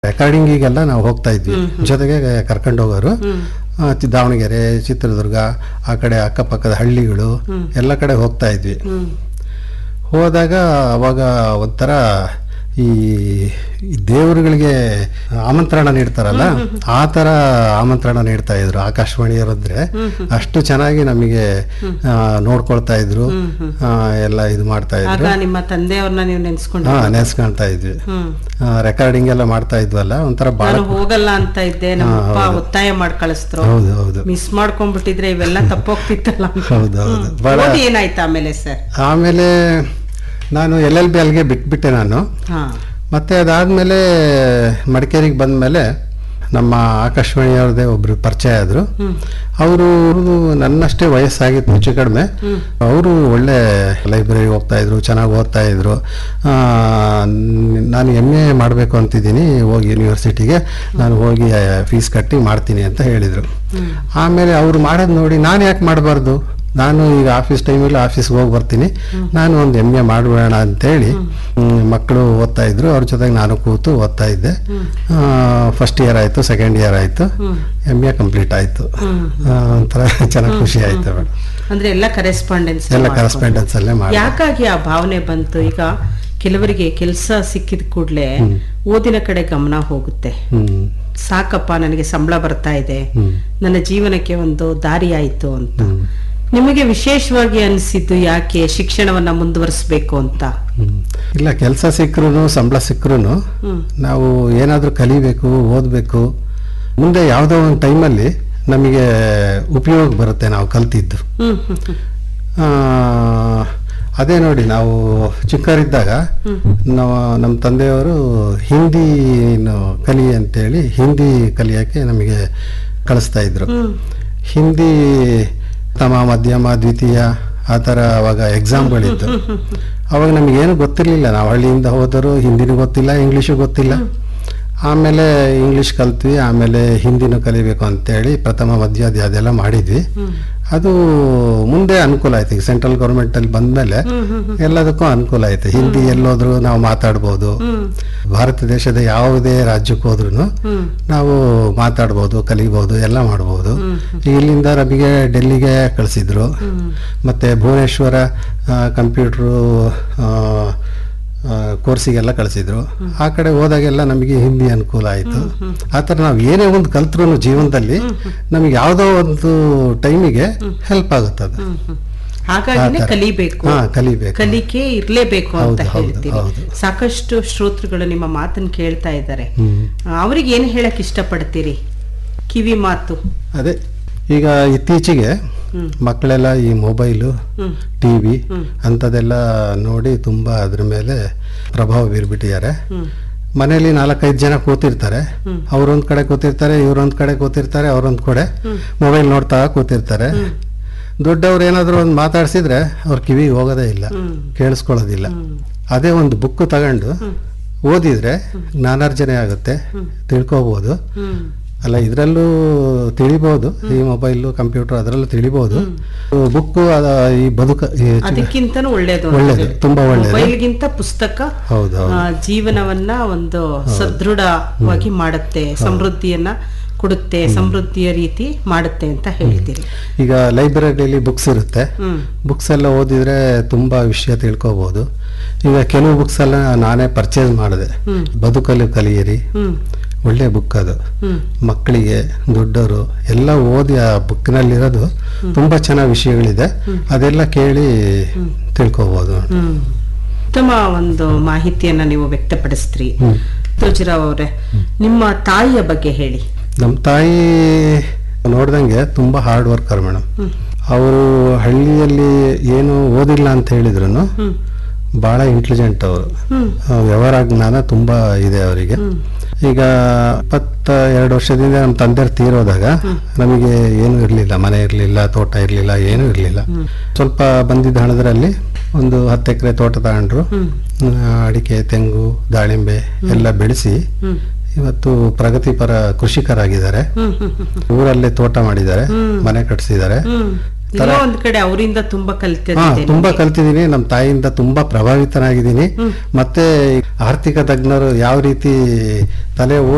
ರೆಕಾರ್ಡಿಂಗಿಗೆಲ್ಲ ನಾವು ಹೋಗ್ತಾ ಇದ್ವಿ ಜೊತೆಗೆ ಕರ್ಕೊಂಡು ಹೋಗೋರು ಆ, ಚಿ- ದಾವಣಗೆರೆ ಚಿತ್ರದುರ್ಗ ಆ ಕಡೆ ಅಕ್ಕಪಕ್ಕದ ಹಳ್ಳಿಗಳು ಎಲ್ಲ ಕಡೆ ಹೋಗ್ತಾ ಇದ್ವಿ ಹೋದಾಗ ಅವಾಗ ಒಂಥರ ಈ ಈ ದೇವರುಗಳಿಗೆ ಆಮಂತ್ರಣ ನೀಡ್ತಾರಲ್ಲ ಆ ಥರ ಆಮಂತ್ರಣ ನೀಡ್ತಾ ಇದ್ರು ಆಕಾಶವಾಣಿಯವರಂದ್ರೆ ಅಷ್ಟು ಚೆನ್ನಾಗಿ ನಮಗೆ ಆ, ನೋಡ್ಕೊಳ್ತಾ ಇದ್ರು ಆ, ಎಲ್ಲ ಇದು ಮಾಡ್ತಾ ಆಗ ಇದ್ರು ನಿಮ್ಮ ತಂದೆಯವ್ರನ್ನ ನೀವು ನೆನ್ಸ್ಕೊಂಡು ಹಾ ನೆನ್ಸ್ಕೊಳ್ತಾ ಇದ್ವಿ ಹ್ಮ್ ರೆಕಾರ್ಡಿಂಗ್ ಎಲ್ಲ ಮಾಡ್ತಾ ಇದ್ವಲ್ಲ ಒಂಥರ ಬಾಳ ನಾನು ಹೋಗಲ್ಲ ಅಂತ ಇದ್ದೆ ನಮ್ಮ ಅಪ್ಪ ಒತ್ತಾಯ ಮಾಡಿ ಕಳಿಸ್ರು ಹೌದು ಹೌದು ಮಿಸ್ ಮಾಡ್ಕೊಂಡ್ಬಿಟ್ಟಿದ್ರೆ ಇವೆಲ್ಲ ತಪ್ಪೋಗ್ತಿತ್ತಲ್ಲ ಅಂತ. ಹೌದು ಹೌದು ಹ್ಮ್. ಬಹಳ ಓದಿ ಏನಾಯ್ತು ಆಮೇಲೆ ಸರ್ ಆಮೇಲೆ ನಾನು ಎಲ್ ಎಲ್ ಬಿ ಅಲ್ಲಿಗೆ ಬಿಟ್ಬಿಟ್ಟೆ ನಾನು ಹಾ ಮತ್ತೆ ಅದಾದ್ಮೇಲೆ ಮಡಿಕೇರಿಗೆ ಬಂದ್ಮೇಲೆ ನಮ್ಮ ಆಕಾಶವಾಣಿಯವ್ರದ್ದೇ ಒಬ್ರು ಪರಿಚಯ ಆದ್ರು ಅವರು ನನ್ನಷ್ಟೇ ವಯಸ್ಸಾಗಿತ್ತು ಹೆಚ್ಚು ಕಡಿಮೆ ಅವರು ಒಳ್ಳೆ ಲೈಬ್ರರಿ ಹೋಗ್ತಾ ಇದ್ರು ಚೆನ್ನಾಗಿ ಓದ್ತಾ ಇದ್ರು ಆ, ನ್- ನಾನು ಎಮ್ ಎ ಮಾಡಬೇಕು ಅಂತಿದ್ದೀನಿ ಹೋಗಿ ಯೂನಿವರ್ಸಿಟಿಗೆ ನಾನು ಹೋಗಿ ಫೀಸ್ ಕಟ್ಟಿ ಮಾಡ್ತೀನಿ ಅಂತ ಹೇಳಿದರು ಆಮೇಲೆ ಅವ್ರು ಮಾಡೋದು ನೋಡಿ ನಾನು ಯಾಕೆ ಮಾಡಬಾರ್ದು ನಾನು ಈಗ ಆಫೀಸ್ ಟೈಮಲ್ಲಿ ಆಫೀಸ್ಗೆ ಹೋಗಿ ಬರ್ತೀನಿ ನಾನು ಒಂದು ಎಮ್ ಎ ಮಾಡಬೇಡ ಅಂತೇಳಿ ಮಕ್ಕಳು ಓದ್ತಾ ಇದ್ರು ಅವ್ರ ಜೊತೆಗೆ ನಾನು ಕೂತು ಓದ್ತಾ ಇದ್ದೆ ಫಸ್ಟ್ ಇಯರ್ ಆಯಿತು ಸೆಕೆಂಡ್ ಇಯರ್ ಆಯಿತು ಎಮ್ ಎ ಕಂಪ್ಲೀಟ್ ಆಯಿತು ಒಂಥರ ಚೆನ್ನಾಗಿ ಖುಷಿ ಆಯಿತು ಮೇಡಮ್ ಅಂದ್ರೆ ಎಲ್ಲ ಕರೆಸ್ಪಾಂಡೆನ್ಸ್ ಎಲ್ಲ ಕರೆಸ್ಪಾಂಡೆನ್ಸ್ ಅಲ್ಲೇ ಮಾಡಿ ಯಾಕಾಗಿ ಆ ಭಾವನೆ ಬಂತು ಈಗ ಕೆಲವರಿಗೆ ಕೆಲಸ ಸಿಕ್ಕಿದ ಕೂಡ್ಲೆ ಓದಿನ ಕಡೆ ಗಮನ ಹೋಗುತ್ತೆ ಹ್ಮ್ ಸಾಕಪ್ಪ ನನಗೆ ಸಂಬಳ ಬರ್ತಾ ಇದೆ ಹ್ಮ್ ನನ್ನ ಜೀವನಕ್ಕೆ ಒಂದು ದಾರಿ ಆಯ್ತು ಅಂತ ಹ್ಮ್ ನಿಮಗೆ ವಿಶೇಷವಾಗಿ ಅನಿಸಿದ್ದು ಯಾಕೆ ಶಿಕ್ಷಣವನ್ನ ಮುಂದುವರಿಸಬೇಕು ಅಂತ ಹ್ಮ್. ಇಲ್ಲ ಕೆಲಸ ಸಿಕ್ಕರೂ ಸಂಬಳ ಸಿಕ್ಕರೂ ಹ್ಮ್ ನಾವು ಏನಾದರೂ ಕಲಿಬೇಕು ಓದಬೇಕು ಮುಂದೆ ಯಾವುದೋ ಒಂದು ಟೈಮಲ್ಲಿ ನಮಗೆ ಉಪಯೋಗ ಬರುತ್ತೆ ನಾವು ಕಲ್ತಿದ್ದು ಹ್ಮ್ ಹ್ಮ್ ಹ್ಮ್. ಆ, ಅದೇ ನೋಡಿ ನಾವು ಚಿಕ್ಕವರಿದ್ದಾಗ ನಾವು ನಮ್ಮ ತಂದೆಯವರು ಹಿಂದಿ ಕಲಿ ಅಂತೇಳಿ ಹಿಂದಿ ಕಲಿಯೋಕ್ಕೆ ನಮಗೆ ಕಳಿಸ್ತಾ ಇದ್ರು ಹ್ಮ್ ಹಿಂದಿ ಪ್ರಥಮ ಮಧ್ಯಮ ದ್ವಿತೀಯ ಆ ಥರ ಅವಾಗ ಎಕ್ಸಾಮ್ಗಳಿತ್ತು ಅವಾಗ ನಮಗೇನು ಗೊತ್ತಿರಲಿಲ್ಲ ನಾವು ಹಳ್ಳಿಯಿಂದ ಹೋದರೂ ಹಿಂದಿನೂ ಗೊತ್ತಿಲ್ಲ ಇಂಗ್ಲೀಷು ಗೊತ್ತಿಲ್ಲ ಆಮೇಲೆ ಇಂಗ್ಲೀಷ್ ಕಲ್ತ್ವಿ ಆಮೇಲೆ ಹಿಂದಿನೂ ಕಲಿಬೇಕು ಅಂತೇಳಿ ಪ್ರಥಮ ಮಧ್ಯ ಅದು ಅದೆಲ್ಲ ಮಾಡಿದ್ವಿ ಅದು ಮುಂದೆ ಅನುಕೂಲ ಆಯ್ತು ಈಗ ಸೆಂಟ್ರಲ್ ಗೌರ್ಮೆಂಟಲ್ಲಿ ಬಂದಮೇಲೆ ಎಲ್ಲದಕ್ಕೂ ಅನುಕೂಲ ಆಯ್ತು ಹಿಂದಿ ಎಲ್ಲೋದ್ರೂ ನಾವು ಮಾತಾಡ್ಬೋದು ಹ್ಮ್ ಭಾರತ ದೇಶದ ಯಾವುದೇ ರಾಜ್ಯಕ್ಕೆ ಹೋದ್ರೂ ಹ್ಮ್ ನಾವು ಮಾತಾಡ್ಬೋದು ಕಲಿಬೋದು ಎಲ್ಲ ಮಾಡ್ಬೋದು ಇಲ್ಲಿಂದ ನಮಗೆ ಡೆಲ್ಲಿಗೆ ಕಳಿಸಿದ್ರು ಮತ್ತೆ ಭುವನೇಶ್ವರ ಕಂಪ್ಯೂಟ್ರು ಕೋರ್ಸಿಗೆಲ್ಲ ಕಳಿಸಿದ್ರು ಆ ಕಡೆ ಹೋದಾಗೆಲ್ಲ ನಮಗೆ ಹಿಂದಿ ಅನುಕೂಲ ಆಯಿತು ಆ ಥರ ನಾವು ಏನೇ ಒಂದು ಕಲ್ತ್ರು ಜೀವನದಲ್ಲಿ ನಮಗೆ ಯಾವುದೋ ಒಂದು ಟೈಮಿಗೆ ಹೆಲ್ಪ್ ಆಗುತ್ತೆ ಅದು ಹ್ಮ್ ಹ್ಮ್. ಹಾಗಾಗಿನೇ ಆ ಥರ. ಕಲಿಬೇಕು ಹಾ, ಕಲಿಬೇಕು. ಕಲಿಕೆ ಇರ್ಲೇಬೇಕು ಅಂತ ಹೌದು, ಹೌದು, ಹೇಳ್ತೀರಿ ಹೌದು. ಸಾಕಷ್ಟು ಶ್ರೋತೃಗಳು ನಿಮ್ಮ ಮಾತನ್ನ ಕೇಳ್ತಾ ಇದ್ದಾರೆ ಹ್ಮ್. ಅವ್ರಿಗೆ ಏನ್ ಹೇಳಕ್ ಇಷ್ಟಪಡ್ತೀರಿ ಕಿವಿ ಮಾತು ಅದೇ ಈಗ ಇತ್ತೀಚೆಗೆ ಹ್ಮ್. ಮಕ್ಕಳೆಲ್ಲ ಈ ಮೊಬೈಲು ಹ್ಮ್ ಟಿ ವಿ ಅಂಥದ್ದೆಲ್ಲ ನೋಡಿ ತುಂಬ ಅದ್ರ ಮೇಲೆ ಪ್ರಭಾವ ಬೀರ್ಬಿಟ್ಟಿದ್ದಾರೆ ಹ್ಮ್ ಮನೆಯಲ್ಲಿ ನಾಲ್ಕೈದು ಜನ ಕೂತಿರ್ತಾರೆ ಅವ್ರೊಂದ್ ಕಡೆ ಕೂತಿರ್ತಾರೆ ಇವ್ರೊಂದ್ ಕಡೆ ಕೂತಿರ್ತಾರೆ ಅವ್ರೊಂದ್ ಕಡೆ ಮೊಬೈಲ್ ನೋಡ್ತಾ ಕೂತಿರ್ತಾರೆ ದೊಡ್ಡವ್ರು ಏನಾದರೂ ಒಂದು ಮಾತಾಡ್ಸಿದ್ರೆ ಅವ್ರ ಕಿವಿಗೆ ಹೋಗೋದೇ ಇಲ್ಲ ಹ್ಮ್. ಕೇಳಿಸ್ಕೊಳ್ಳೋದಿಲ್ಲ ಅದೇ ಒಂದು ಬುಕ್ ತಗೊಂಡು ಓದಿದ್ರೆ ಜ್ಞಾನಾರ್ಜನೆ ಆಗುತ್ತೆ ತಿಳ್ಕೊಬೋದು ಹ್ಮ್ ಅಲ್ಲ ಇದರಲ್ಲೂ ತಿಳಿಬೋದು ಈ ಮೊಬೈಲು ಕಂಪ್ಯೂಟರ್ ಅದರಲ್ಲೂ ತಿಳಿಬೋದು ಬುಕ್ಕು ಈ ಬದುಕ ಈ ಚು- ಅದಕ್ಕಿಂತನೂ ಒಳ್ಳೇದು ಒಳ್ಳೇದು, ತುಂಬಾ ಒಳ್ಳೇದು. ಮೊಬೈಲ್ಗಿಂತ ಪುಸ್ತಕ ಹೌದು ಹೌದು ಆ, ಜೀವನವನ್ನ ಒಂದು ಸದೃಢವಾಗಿ ಮಾಡುತ್ತೆ ಸಮೃದ್ಧಿಯನ್ನ ಕೊಡುತ್ತೆ ಸಮೃದ್ಧಿಯ ರೀತಿ ಮಾಡುತ್ತೆ ಅಂತ ಹೇಳ್ತೀರಿ ಈಗ ಲೈಬ್ರರಿಯಲ್ಲಿ ಬುಕ್ಸ್ ಇರುತ್ತೆ ಹ್ಮ್ ಬುಕ್ಸ್ ಎಲ್ಲ ಓದಿದ್ರೆ ತುಂಬಾ ವಿಷಯ ತಿಳ್ಕೊಬೋದು ಈಗ ಕೆಲವು ಬುಕ್ಸ್ ಎಲ್ಲ ನಾನೇ ಪರ್ಚೇಸ್ ಮಾಡಿದೆ ಹ್ಮ್. ಬದುಕಲು ಕಲಿಯಿರಿ ಹ್ಮ್ ಒಳ್ಳೆ ಬುಕ್ ಅದು ಹ್ಮ್ ಮಕ್ಕಳಿಗೆ ದೊಡ್ಡವರು ಎಲ್ಲ ಓದಿ ಆ ಬುಕ್ನಲ್ಲಿರೋದು ತುಂಬಾ ಚೆನ್ನಾಗಿ ವಿಷಯಗಳಿದೆ ಅದೆಲ್ಲ ಕೇಳಿ ತಿಳ್ಕೊಬೋದು ಹ್ಮ್ ಉತ್ತಮ ಒಂದು ಮಾಹಿತಿಯನ್ನ ನೀವು ವ್ಯಕ್ತಪಡಿಸ್ತ್ರಿ ಹ್ಮ್. ತುಳಸಿರಾವ್ ಅವರೇ ನಿಮ್ಮ ತಾಯಿಯ ಬಗ್ಗೆ ಹೇಳಿ ನಮ್ಮ ತಾಯಿ ನೋಡ್ದಂಗೆ ತುಂಬಾ ಹಾರ್ಡ್ ವರ್ಕರ್ ಮೇಡಮ್ ಅವರು ಹಳ್ಳಿಯಲ್ಲಿ ಏನು ಓದಿಲ್ಲ ಅಂತ ಹೇಳಿದ್ರು ಹ್ಮ್ ಬಹಳ ಇಂಟೆಲಿಜೆಂಟ್ ಅವರು ಹ್ಮ್ ವ್ಯವಹಾರ ಜ್ಞಾನ ತುಂಬಾ ಇದೆ ಅವರಿಗೆ ಈಗ ಇಪ್ಪತ್ತ ಎರಡು ವರ್ಷದಿಂದ ನಮ್ಮ ತಂದೆಯವ್ರು ತೀರೋದಾಗ ನಮಗೆ ಏನು ಇರಲಿಲ್ಲ ಮನೆ ಇರಲಿಲ್ಲ ತೋಟ ಇರಲಿಲ್ಲ ಏನೂ ಇರಲಿಲ್ಲ ಸ್ವಲ್ಪ ಬಂದಿದ್ದ ಹಣದಲ್ಲಿ ಒಂದು ಹತ್ತು ಎಕರೆ ತೋಟ ತಗೊಂಡ್ರು ಹ್ಮ್ ಆ, ಅಡಿಕೆ ತೆಂಗು ದಾಳಿಂಬೆ ಎಲ್ಲ ಬೆಳೆಸಿ ಹ್ಮ್ ಇವತ್ತು ಪ್ರಗತಿಪರ ಕೃಷಿಕರಾಗಿದ್ದಾರೆ ಹ್ಮ್ ಹ್ಮ್ ಹ್ಮ್ ಊರಲ್ಲೇ ತೋಟ ಮಾಡಿದ್ದಾರೆ ಮನೆ ಕಟ್ಸಿದ್ದಾರೆ ಹ್ಮ್ ಎಲ್ಲೋ ಒಂದ್ ಕಡೆ ಅವರಿಂದ ತುಂಬಾ ಹಾ ಕಲ್ತಿದ್ದೇನೆ ತುಂಬಾ ಕಲ್ತಿದ್ದೀನಿ ನಮ್ಮ ತಾಯಿಯಿಂದ ತುಂಬಾ ಪ್ರಭಾವಿತನಾಗಿದ್ದೀನಿ ಮತ್ತೆ ಆರ್ಥಿಕ ತಜ್ಞರು ಯಾವ ರೀತಿ ತಲೆ